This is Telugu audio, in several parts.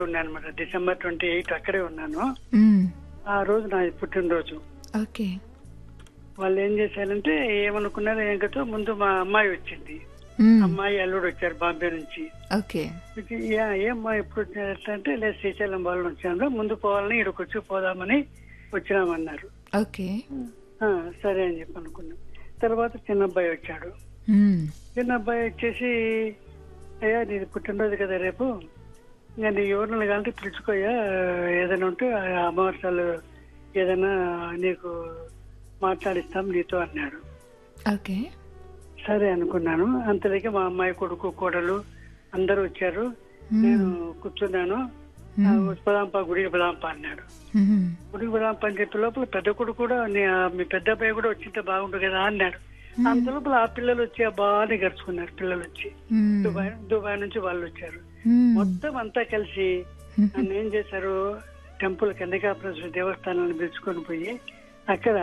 ఉన్నాను అనమాట డిసెంబర్ ట్వంటీ ఎయిట్ అక్కడే ఉన్నాను మ్మ్. ఆ రోజు నా పుట్టినరోజు ఓకే వాళ్ళు ఏం చేశారంటే ఏమనుకున్నారు ఏంకతో ముందు మా అమ్మాయి వచ్చింది మ్మ్. అమ్మాయి అల్లుడు వచ్చారు బాంబే నుంచి ఓకే వచ్చి, "యా, ఏమ్మా ఎప్పుడు వచ్చారు అంటే లేదు శ్రీశైలం వాళ్ళు వచ్చాను ముందు పోవాలని ఇక్కడికి వచ్చి పోదామని వచ్చినామన్నారు ఓకే "ఆ, సరే అని చెప్పి అనుకున్నాం తర్వాత చిన్న అబ్బాయి వచ్చాడు మ్మ్. చిన్న అబ్బాయి వచ్చేసి అయ్యా నీది పుట్టినరోజు కదా రేపు ఇంకా నీ ఎవరిని కావాలంటే పిలుచుకోయ్యా ఏదైనా ఉంటే ఆ అమావాస్యలు ఏదైనా నీకు మాట్లాడిస్తాం నీతో అన్నాడు ఓకే సరే అనుకున్నాను అంతలోకి మా అమ్మాయి కొడుకు కోడలు అందరూ వచ్చారు నేను కూర్చున్నాను "ఆ, పదాంపా గుడికి పదాంపా అన్నాడు మ్మ్. గుడికి పదాంపా అని చెప్పే లోపల పెద్ద కొడుకు కూడా "నీ- ఆ, మీ పెద్ద అబ్బాయి కూడా వచ్చింటే బాగుండు కదా అన్నాడు అంత లోపల ఆ పిల్లలు వచ్చి ఆ బాగానే గడుచుకున్నారు పిల్లలు వచ్చి మ్మ్. దుబాయ్ దుబాయ్ నుంచి వాళ్ళు వచ్చారు మ్మ్. మొత్తం అంతా కలిసి నన్ను ఏం చేశారు టెంపుల్ కన్యకాపురేశ్వర దేవస్థానాన్ని పిలుచుకొని పోయి అక్కడ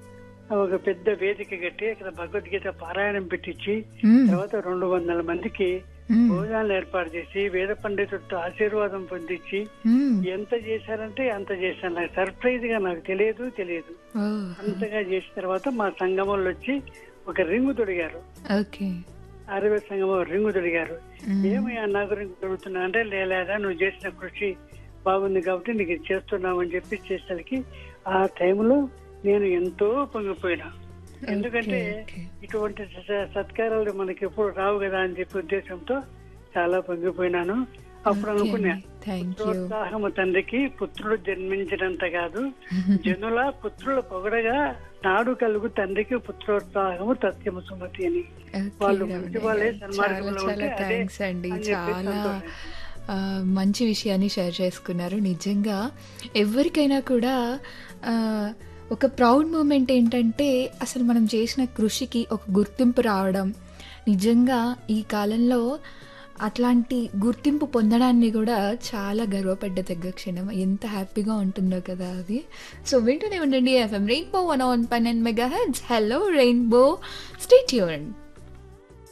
ఒక పెద్ద వేదిక కట్టి అక్కడ భగవద్గీత పారాయణం పెట్టించి మ్మ్. తర్వాత రెండు వందల మందికి మ్మ్. భోజనాలు ఏర్పాటు చేసి వేద పండితుడితో ఆశీర్వాదం పొందించి మ్మ్. ఎంత చేశారంటే అంత చేశాను నాకు సర్ప్రైజ్ గా నాకు తెలియదు తెలియదు ఓ. అంతగా చేసిన తర్వాత మా సంఘం వాళ్ళు వచ్చి ఒక రింగు తొడిగారు ఓకే అరవై సంఘం రింగు తొడిగారు మ్మ్. ఏమయ్యా నా గురించి జరుగుతున్నా అంటే లేదా నువ్వు చేసిన కృషి బాగుంది కాబట్టి నీకు ఇది చేస్తున్నావు అని చెప్పి చేసేసరికి ఆ టైంలో నేను ఎంతో పొంగిపోయినా ఎందుకంటే ఓకే. ఇటువంటి స- సత్కారాలు మనకి ఎప్పుడు రావు కదా అని చెప్పి ఉద్దేశంతో చాలా పొంగిపోయినాను అప్పుడు అనుకున్నా థ్యాంక్ యూ ప్రోత్సాహము తండ్రికి పుత్రుడు జన్మించినంత కాదు జనుల పుత్రుల పొగడగా నాడు కలుగు తండ్రికి పుత్రోత్సాహము తథ్యము సుమతి అని వాళ్ళు మంచి వాళ్ళే చాలా సన్మార్గంలో చాలా ఉంటే అదే థ్యాంక్స్ అండి అని చెప్పి చాలా సంతోషం. ఆ, మంచి విషయాన్ని షేర్ చేసుకున్నారు నిజంగా ఎవరికైనా కూడా ఆ, ఒక ప్రౌడ్ మూమెంట్ ఏంటంటే అసలు మనం చేసిన కృషికి ఒక గుర్తింపు రావడం నిజంగా ఈ కాలంలో అట్లాంటి గుర్తింపు పొందడాన్ని కూడా చాలా గర్వపడ్డదగ్గ క్షణం ఎంత హ్యాపీగా ఉంటుందో కదా అది సో వింటూనే ఉండండి FM rainbow one on fun and mega heads hello rainbow state యూన్